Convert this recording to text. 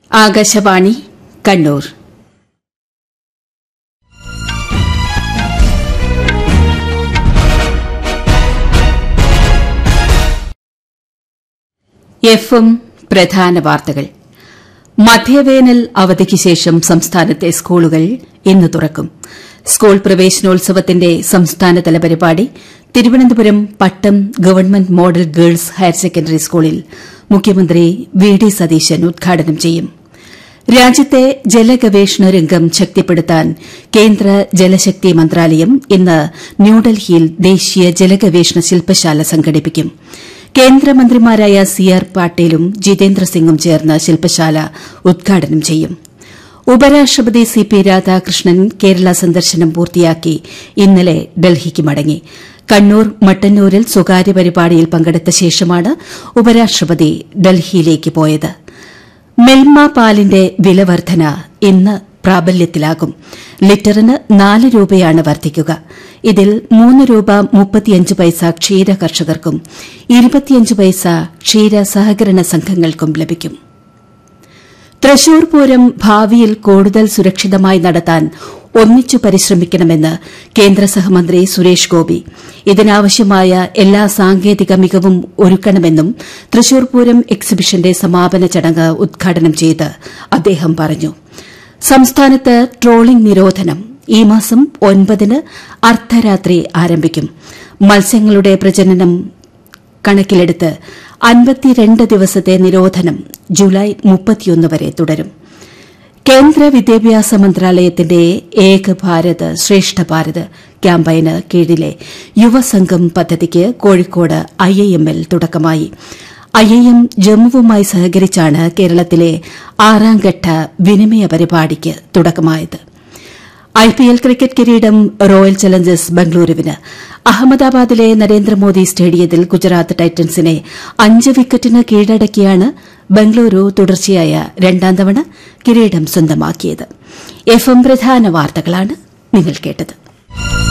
ആകാശവാണി കണ്ണൂർ എഫും പ്രധാന വാർത്തകൾ മധ്യവേനൽ അവധിക്ക് ശേഷം സംസ്ഥാനത്തെ സ്കൂളുകൾ ഇന്ന് തുറക്കും സ്കൂൾ പ്രവേശനോത്സവത്തിന്റെ സംസ്ഥാനതല പരിപാടി Thiruvananthapuram Pattom government model girls higher secondary സ്കൂളിൽ മുഖ്യമന്ത്രി വി ഡി സതീശൻ ഉദ്ഘാടനം ചെയ്യും രാജ്യത്തെ ജലഗവേഷണ രംഗം ശക്തിപ്പെടുത്താൻ കേന്ദ്ര ജലശക്തി മന്ത്രാലയം ഇന്ന് ന്യൂഡൽഹിയിൽ ദേശീയ ജലഗവേഷണ ശില്പശാല സംഘടിപ്പിക്കും കേന്ദ്രമന്ത്രിമാരായ സി ആർ പാട്ടീലും ജിതേന്ദ്ര സിംഗും ചേർന്ന് ശില്പശാല ഉദ്ഘാടനം ചെയ്യും ഉപരാഷ്ട്രപതി സി പി രാധാകൃഷ്ണൻ കേരള സന്ദർശനം പൂർത്തിയാക്കി ഇന്നലെ ഡൽഹിക്ക് മടങ്ങി കണ്ണൂർ മട്ടന്നൂരിൽ സ്വകാര്യ പരിപാടിയിൽ പങ്കെടുത്ത ശേഷമാണ് ഉപരാഷ്ട്രപതി ഡൽഹിയിലേക്ക് പോയത് മിൽമ പാലിന്റെ വില വർധന ഇന്ന് പ്രാബല്യത്തിലാകും ലിറ്ററിന് നാല് രൂപയാണ് വർദ്ധിക്കുക ഇതിൽ മൂന്ന് രൂപ മുപ്പത്തിയഞ്ച് പൈസ ക്ഷീര കർഷകർക്കും ഇരുപത്തിയഞ്ച് പൈസ ക്ഷീര സഹകരണ സംഘങ്ങൾക്കും ലഭിക്കും തൃശൂർ പൂരം ഭാവിയിൽ കൂടുതൽ സുരക്ഷിതമായി നടത്താൻ ഒന്നിച്ചു പരിശ്രമിക്കണമെന്ന് കേന്ദ്ര സഹമന്ത്രി സുരേഷ് ഗോപി ഇതിനാവശ്യമായ എല്ലാ സാങ്കേതിക മികവും ഒരുക്കണമെന്നും തൃശൂർ പൂരം എക്സിബിഷന്റെ സമാപന ചടങ്ങ് ഉദ്ഘാടനം ചെയ്ത് അദ്ദേഹം പറഞ്ഞു സംസ്ഥാനത്ത് ട്രോളിംഗ് നിരോധനം ഈ മാസം ഒൻപതിന് അർദ്ധരാത്രി ആരംഭിക്കും മത്സ്യങ്ങളുടെ പ്രജനനം കണക്കിലെടുത്ത് അൻപത്തിരണ്ട് ദിവസത്തെ നിരോധനം ജൂലൈ മുപ്പത്തിയൊന്ന് വരെ തുടരും കേന്ദ്ര വിദ്യാഭ്യാസ മന്ത്രാലയത്തിന്റെ ഏക ഭാരത് ശ്രേഷ്ഠ ഭാരത് ക്യാമ്പയിന് കീഴിലെ യുവസംഘം പദ്ധതിക്ക് കോഴിക്കോട് ഐഐഎമ്മിൽ തുടക്കമായി ഐഐഎം ജമ്മുവുമായി സഹകരിച്ചാണ് കേരളത്തിലെ ആറാംഘട്ട വിനിമയ പരിപാടിക്ക് തുടക്കമായത് ഐപിഎൽ ക്രിക്കറ്റ് കിരീടം റോയൽ ചലഞ്ചേഴ്സ് ബംഗളൂരുവിന് അഹമ്മദാബാദിലെ നരേന്ദ്രമോദി സ്റ്റേഡിയത്തിൽ ഗുജറാത്ത് ടൈറ്റൻസിനെ അഞ്ച് വിക്കറ്റിന് കീഴടക്കിയാണ് ബംഗളൂരു തുടർച്ചയായ രണ്ടാം തവണ കിരീടം സ്വന്തമാക്കിയത് എഫ് എം പ്രധാന വാർത്തകളാണ് നിങ്ങൾ കേട്ടത്